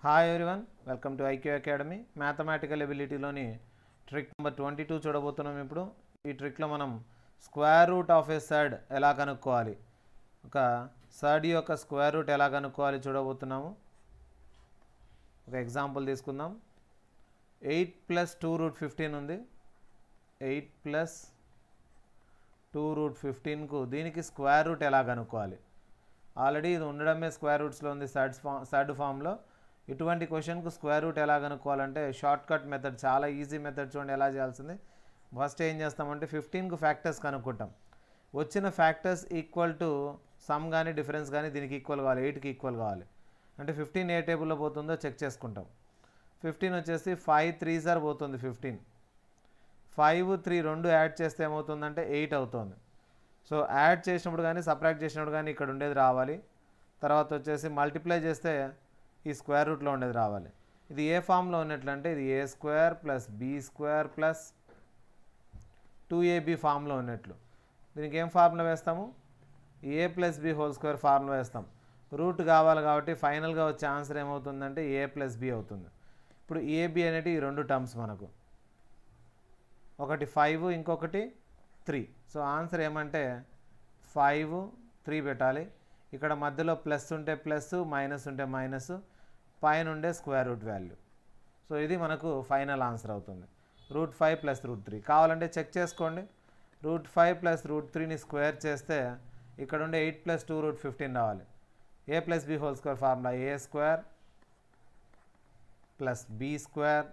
hi everyone welcome to IQ academy mathematical ఎబిలిటీలోని trick number twenty two చూడబోతున్నాం ఇప్పుడు ఈ ట్రిక్లో మనం square root of a surd ఎలా కనుక్కోవాలి ఒక సర్డ్ యొక్క స్క్వేర్ రూట్ ఎలా కనుక్కోవాలి చూడబోతున్నాము ఒక ఎగ్జాంపుల్ తీసుకుందాం eight plus two root fifteen ఉంది ఎయిట్ ప్లస్ టూ రూట్ ఫిఫ్టీన్కు దీనికి స్క్వేర్ రూట్ ఎలా కనుక్కోవాలి ఆల్రెడీ ఇది ఉండడమే స్క్వేర్ రూట్స్లో ఉంది సర్డ్ ఫామ్ సర్డ్ ఫామ్లో ఇటువంటి క్వశ్చన్కు స్క్వేర్ రూట్ ఎలా కనుక్కోవాలంటే షార్ట్ కట్ మెథడ్ చాలా ఈజీ మెథడ్ చూడండి ఎలా చేయాల్సింది ఫస్ట్ ఏం చేస్తామంటే ఫిఫ్టీన్కు ఫ్యాక్టర్స్ కనుక్కుంటాం వచ్చిన ఫ్యాక్టర్స్ ఈక్వల్ టు సమ్ కానీ డిఫరెన్స్ కానీ దీనికి ఈక్వల్ కావాలి ఎయిట్కి ఈక్వల్ కావాలి అంటే ఫిఫ్టీన్ ఏ టేబుల్లో పోతుందో చెక్ చేసుకుంటాం ఫిఫ్టీన్ వచ్చేసి ఫైవ్ త్రీ సార్ పోతుంది ఫిఫ్టీన్ ఫైవ్ త్రీ రెండు యాడ్ చేస్తే ఏమవుతుందంటే ఎయిట్ అవుతుంది సో యాడ్ చేసినప్పుడు కానీ సపరేట్ చేసినప్పుడు కానీ ఇక్కడ ఉండేది రావాలి తర్వాత వచ్చేసి మల్టిప్లై చేస్తే ఈ స్క్వేర్ రూట్లో ఉండేది రావాలి ఇది ఏ ఫామ్లో ఉన్నట్లంటే ఇది a square plus b square plus two AB ఫామ్లో ఉన్నట్లు దీనికి ఏం ఫార్ములా వేస్తాము a plus b whole square formula వేస్తాం రూట్ కావాలి కాబట్టి ఫైనల్గా వచ్చే ఆన్సర్ ఏమవుతుందంటే ఏ ప్లస్ బి అవుతుంది ఇప్పుడు ఏబి అనేటి ఈ రెండు టర్మ్స్ మనకు ఒకటి ఫైవ్ ఇంకొకటి త్రీ సో ఆన్సర్ ఏమంటే ఫైవ్ త్రీ పెట్టాలి ఇక్కడ మధ్యలో ప్లస్ ఉంటే ప్లస్ మైనస్ ఉంటే మైనస్ పైన ఉండే స్క్వేర్ రూట్ వాల్యూ సో ఇది మనకు ఫైనల్ ఆన్సర్ అవుతుంది root five plus root three కావాలంటే చెక్ చేసుకోండి రూట్ ఫైవ్ ప్లస్ రూట్ త్రీని స్క్వేర్ చేస్తే ఇక్కడ ఉండే eight plus two root fifteen రావాలి a plus b whole square formula a square plus b square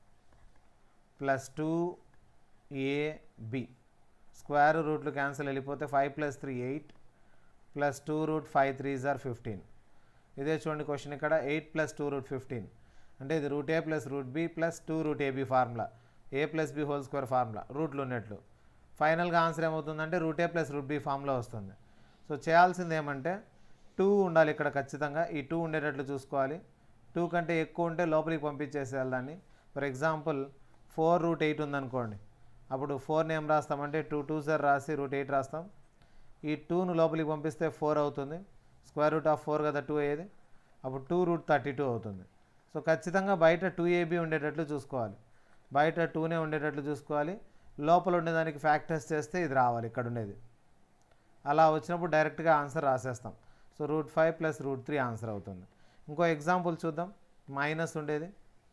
plus two a b square రూట్లు cancel వెళ్ళిపోతే five plus three eight plus two root five three జార్ fifteen ఇదే చూడండి question ఇక్కడ eight plus two root fifteen అంటే ఇది root a plus root b plus two root a b formula a plus b whole square formula రూట్లు ఉన్నట్లు ఫైనల్గా answer ఏమవుతుందంటే root a plus root b ఫామ్లో వస్తుంది సో చేయాల్సింది ఏమంటే టూ ఉండాలి ఇక్కడ ఖచ్చితంగా ఈ టూ ఉండేటట్లు చూసుకోవాలి టూ కంటే ఎక్కువ ఉంటే లోపలికి పంపించేసేయాలి దాన్ని for example four root eight ఉందనుకోండి అప్పుడు ఫోర్ని ఏం రాస్తామంటే టూ టూ సార్ రాసి రూట్ ఎయిట్ రాస్తాం ఈ టూను లోపలికి పంపిస్తే ఫోర్ అవుతుంది స్క్వేర్ రూట్ ఆఫ్ ఫోర్ కదా టూ అయ్యేది అప్పుడు టూ రూట్ థర్టీ టూ అవుతుంది సో ఖచ్చితంగా బయట టూ ఏబీ ఉండేటట్లు చూసుకోవాలి బయట టూనే ఉండేటట్లు చూసుకోవాలి లోపల ఉండేదానికి ఫ్యాక్టర్స్ చేస్తే ఇది రావాలి ఇక్కడ ఉండేది అలా వచ్చినప్పుడు డైరెక్ట్గా ఆన్సర్ రాసేస్తాం so root five plus root three answer అవుతుంది ఇంకో ఎగ్జాంపుల్ చూద్దాం మైనస్ ఉండేది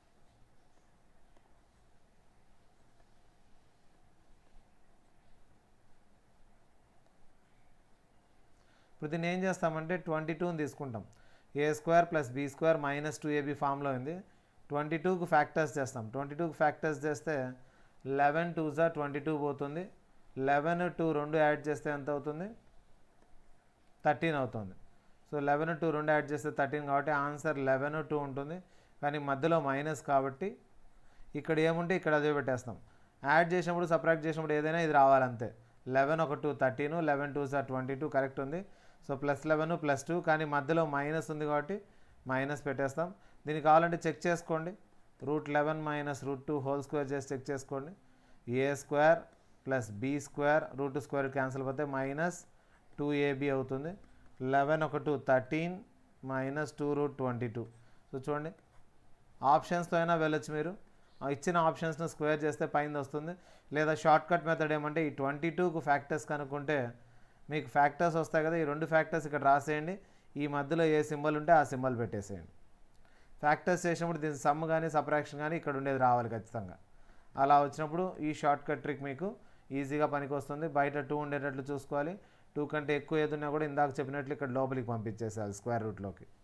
ఇప్పుడు దీన్ని ఏం చేస్తామంటే ట్వంటీ టూని తీసుకుంటాం a square plus b square minus two AB ఫామ్లో ఉంది ట్వంటీ టూకి ఫ్యాక్టర్స్ చేస్తాం ట్వంటీ టూకి ఫ్యాక్టర్స్ చేస్తే లెవెన్ టూ జా ట్వంటీ టూ పోతుంది లెవెన్ టూ రెండు యాడ్ చేస్తే ఎంత అవుతుంది థర్టీన్ అవుతుంది సో లెవెన్ టూ రెండు యాడ్ చేస్తే థర్టీన్ కాబట్టి ఆన్సర్ లెవెన్ టూ ఉంటుంది కానీ మధ్యలో మైనస్ కాబట్టి ఇక్కడ ఏముంటే ఇక్కడ అదే పెట్టేస్తాం యాడ్ చేసినప్పుడు సపరేట్ చేసినప్పుడు ఏదైనా ఇది రావాలంతే లెవెన్ ఒక టూ థర్టీను లెవెన్ టూ సార్ ట్వంటీ టూ కరెక్ట్ ఉంది so plus eleven plus two కానీ మధ్యలో మైనస్ ఉంది కాబట్టి మైనస్ పెట్టేస్తాం దీనికి కావాలంటే చెక్ చేసుకోండి root eleven minus root two whole square చేసి చెక్ చేసుకోండి a square plus b square root square cancel పోతే మైనస్ టూ ఏబీ అవుతుంది లెవెన్ ఒక two thirteen minus two root twenty two so చూడండి ఆప్షన్స్తో అయినా వెళ్ళొచ్చు మీరు ఆ ఇచ్చిన ఆప్షన్స్ను స్క్వేర్ చేస్తే పైన వస్తుంది లేదా షార్ట్ కట్ మెథడ్ ఏమంటే ఈ ట్వంటీ టూకు ఫ్యాక్టర్స్ కనుక్కుంటే మీకు ఫ్యాక్టర్స్ వస్తాయి కదా ఈ రెండు ఫ్యాక్టర్స్ ఇక్కడ రాసేయండి ఈ మధ్యలో ఏ సింబల్ ఉంటే ఆ సింబల్ పెట్టేసేయండి ఫ్యాక్టర్స్ చేసినప్పుడు దీని సమ్ కానీ సపరాక్షన్ కానీ ఇక్కడ ఉండేది రావాలి ఖచ్చితంగా అలా వచ్చినప్పుడు ఈ షార్ట్ కట్ ట్రిక్ మీకు ఈజీగా పనికి వస్తుంది బయట టూ ఉండేటట్లు చూసుకోవాలి టూ కంటే ఎక్కువ ఏదున్నా కూడా ఇందాక చెప్పినట్లు ఇక్కడ లోపలికి పంపించేసేయాలి స్క్వేర్ రూట్లోకి